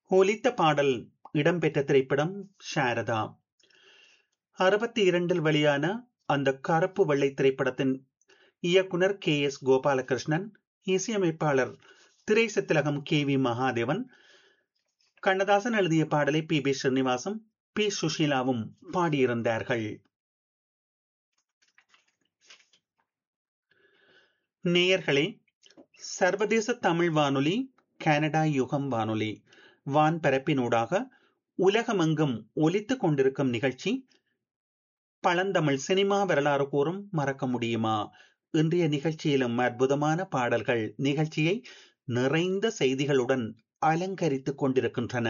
ஒலித்த பாடல் இடம்பெற்ற திரைப்படம் சாரதா அறுபத்தி இரண்டில் வெளியான அந்த கருப்பு வெள்ளை திரைப்படத்தின் இயக்குனர் கே எஸ் கோபாலகிருஷ்ணன் இசையமைப்பாளர் திரைசத்திலகம் கே வி மகாதேவன் கண்ணதாசன் எழுதிய பாடலை பி பி ஸ்ரீனிவாசும் பி சுஷீலாவும் பாடியிருந்தார்கள் நேயர்களே சர்வதேச தமிழ் வானொலி கனடா யுகம் வானொலி வான்பரப்பினூடாக உலகமெங்கும் ஒலித்துக் கொண்டிருக்கும் நிகழ்ச்சி பழந்தமிழ் சினிமா வரலாறு கூறும் மறக்க முடியுமா இன்றைய நிகழ்ச்சியிலும் அற்புதமான பாடல்கள் நிகழ்ச்சியை நிறைந்த செய்திகளுடன் அலங்கரித்துக் கொண்டிருக்கின்றன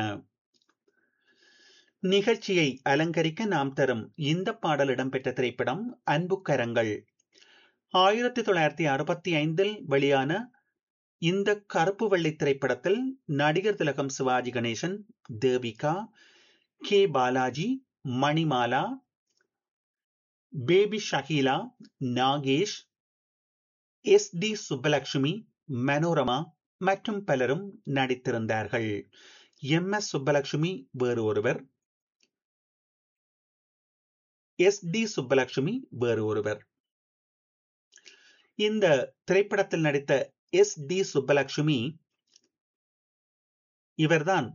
நிகழ்ச்சியை அலங்கரிக்க நாம் தரும் இந்த பாடல் இடம்பெற்ற திரைப்படம் அன்புக்கரங்கள் ஆயிரத்தி தொள்ளாயிரத்தி அறுபத்தி ஐந்தில் வெளியான இந்த கருப்பு வெள்ளை திரைப்படத்தில் நடிகர் திலகம் Sivaji Ganesan Devika K Balaji Manimala baby Shaheela Nagesh S D Subbulakshmi Manorama மற்றும் பலரும் நடித்திருந்தார்கள் எம் எஸ் சுப்பலட்சுமி வேறு ஒருவர் எஸ் டி சுப்பலட்சுமி வேறு ஒருவர் இந்த திரைப்படத்தில் நடித்த எஸ் டி சுப்பலட்சுமி இவர்தான்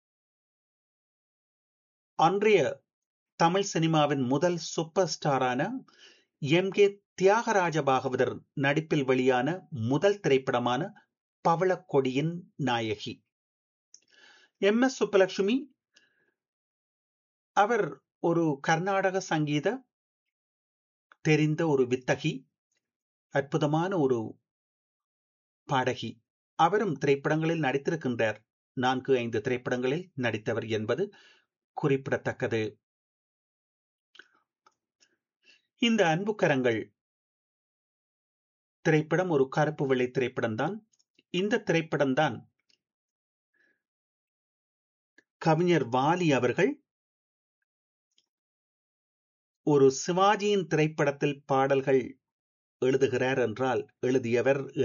அன்றைய தமிழ் சினிமாவின் முதல் சூப்பர் ஸ்டாரான எம் கே தியாகராஜ பாகவதர் நடிப்பில் வெளியான முதல் திரைப்படமான பவளக்கொடியின் நாயகி எம் எஸ் சுப்பலட்சுமி அவர் ஒரு கர்நாடக சங்கீத தெரிந்த ஒரு வித்தகி அற்புதமான ஒரு பாடகி அவரும் திரைப்படங்களில் நடித்திருக்கின்றார் நான்கு ஐந்து திரைப்படங்களில் நடித்தவர் என்பது குறிப்பிடத்தக்கது இந்த அன்புக்கரங்கள் திரைப்படம் ஒரு கருப்பு வெள்ளை திரைப்படம் தான் இந்த திரைப்படம் தான் கவிஞர் வாலி அவர்கள் ஒரு சிவாஜியின் திரைப்படத்தில் பாடல்கள் எழுதுகிறார் என்றால் எழுதியவர்